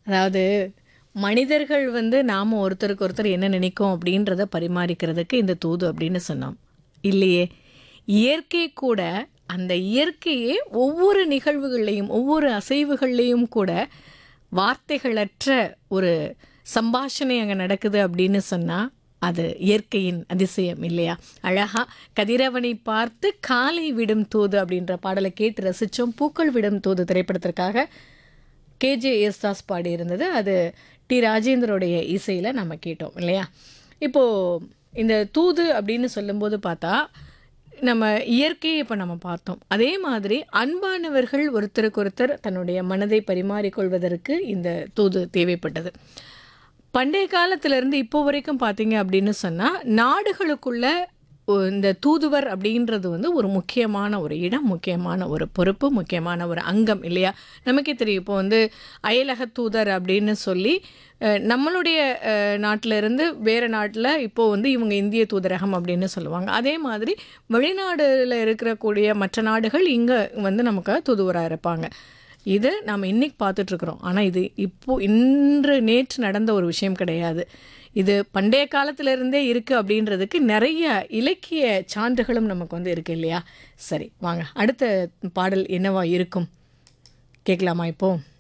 அதாவது மனிதர்கள் வந்து நாம் ஒருத்தருக்கு ஒருத்தர் என்ன நினைக்கும் அப்படின்றத பரிமாறிக்கிறதுக்கு இந்த தூது அப்படின்னு சொன்னோம் இல்லையே இயற்கை கூட அந்த இயற்கையே ஒவ்வொரு நிகழ்வுகள்லையும் ஒவ்வொரு அசைவுகள்லையும் கூட வார்த்தைகளற்ற ஒரு சம்பாஷணை அங்கே நடக்குது அப்படின்னு சொன்னால் அது இயற்கையின் அதிசயம் இல்லையா அழகா கதிரவனை பார்த்து காலை விடும் தூது அப்படின்ற பாடலை கேட்டு ரசித்தோம் பூக்கள் விடும் தூது திரைப்படத்திற்காக கேஜே யேசுதாஸ் பாடியிருந்தது அது டி ராஜேந்தரோடைய இசையில் நம்ம கேட்டோம் இல்லையா இப்போது இந்த தூது அப்படின்னு சொல்லும்போது பார்த்தா நம்ம இயற்கையை இப்போ நம்ம பார்த்தோம் அதே மாதிரி அன்பானவர்கள் ஒருத்தருக்கு ஒருத்தர் தன்னுடைய மனதை பரிமாறிக்கொள்வதற்கு இந்த தூது தேவைப்பட்டது பண்டைய காலத்திலேருந்து இப்போ வரைக்கும் பார்த்தீங்க அப்படின்னு சொன்னால் நாடுகளுக்குள்ள ஒ- இந்த தூதுவர் அப்படின்றது வந்து ஒரு முக்கியமான ஒரு இடம் முக்கியமான ஒரு பொறுப்பு முக்கியமான ஒரு அங்கம் இல்லையா நமக்கே தெரியும் இப்போ வந்து அயலக தூதர் அப்படின்னு சொல்லி அஹ், நம்மளுடைய அஹ், நாட்டுல இருந்து வேறு நாட்டில் இப்போ வந்து இவங்க இந்திய தூதரகம் அப்படின்னு சொல்லுவாங்க அதே மாதிரி வெளிநாடுல இருக்கக்கூடிய மற்ற நாடுகள் இங்கே வந்து நமக்கு தூதுவராக இருப்பாங்க இது நாம் இன்னைக்கு பார்த்துட்ருக்குறோம் ஆனால் இது இப்போ இன்று நேற்று நடந்த ஒரு விஷயம் கிடையாது இது பண்டைய காலத்திலிருந்தே இருக்குது அப்படின்றதுக்கு நிறைய இலக்கிய சான்றுகளும் நமக்கு வந்து இருக்கு இல்லையா சரி வாங்க அடுத்த பாடல் என்னவா இருக்கும் கேட்கலாமா இப்போ